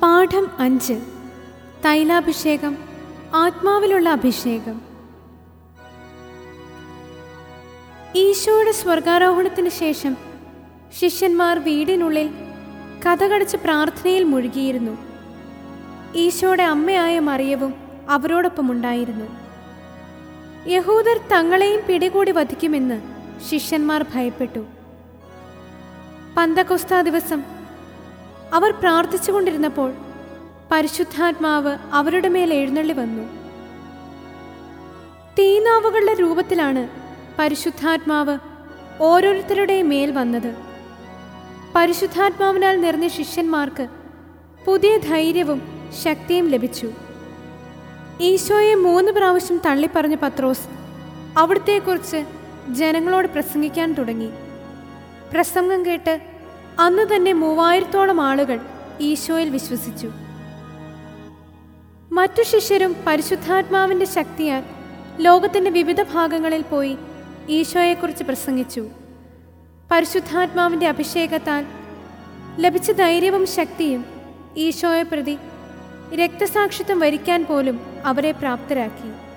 പാഠം അഞ്ച് തൈലാഭിഷേകം ആത്മാവിലുള്ള അഭിഷേകം ഈശോയുടെ സ്വർഗാരോഹണത്തിന് ശേഷം ശിഷ്യന്മാർ വീടിനുള്ളിൽ കഥകടച്ച് പ്രാർത്ഥനയിൽ മുഴുകിയിരുന്നു ഈശോയുടെ അമ്മയായ മറിയവും അവരോടൊപ്പം ഉണ്ടായിരുന്നു യഹൂദർ തങ്ങളെയും പിടികൂടി വധിക്കുമെന്ന് ശിഷ്യന്മാർ ഭയപ്പെട്ടു പന്തകൊസ്ത ദിവസം അവർ പ്രാർത്ഥിച്ചുകൊണ്ടിരുന്നപ്പോൾ പരിശുദ്ധാത്മാവ് അവരുടെ മേൽ എഴുന്നള്ളി വന്നു തീനാവുകളുടെ രൂപത്തിലാണ് പരിശുദ്ധാത്മാവ് ഓരോരുത്തരുടെയും മേൽ വന്നത് പരിശുദ്ധാത്മാവിനാൽ നിറഞ്ഞ ശിഷ്യന്മാർക്ക് പുതിയ ധൈര്യവും ശക്തിയും ലഭിച്ചു ഈശോയെ മൂന്ന് പ്രാവശ്യം തള്ളിപ്പറഞ്ഞ പത്രോസ് അവിടുത്തെക്കുറിച്ച് ജനങ്ങളോട് പ്രസംഗിക്കാൻ തുടങ്ങി പ്രസംഗം കേട്ട് അന്ന് തന്നെ മൂവായിരത്തോളം ആളുകൾ ഈശോയിൽ വിശ്വസിച്ചു മറ്റു ശിഷ്യരും പരിശുദ്ധാത്മാവിൻ്റെ ശക്തിയാൽ ലോകത്തിൻ്റെ വിവിധ ഭാഗങ്ങളിൽ പോയി ഈശോയെക്കുറിച്ച് പ്രസംഗിച്ചു പരിശുദ്ധാത്മാവിൻ്റെ അഭിഷേകത്താൽ ലഭിച്ച ധൈര്യവും ശക്തിയും ഈശോയെ പ്രതി രക്തസാക്ഷിത്വം വരിക്കാൻ പോലും അവരെ പ്രാപ്തരാക്കി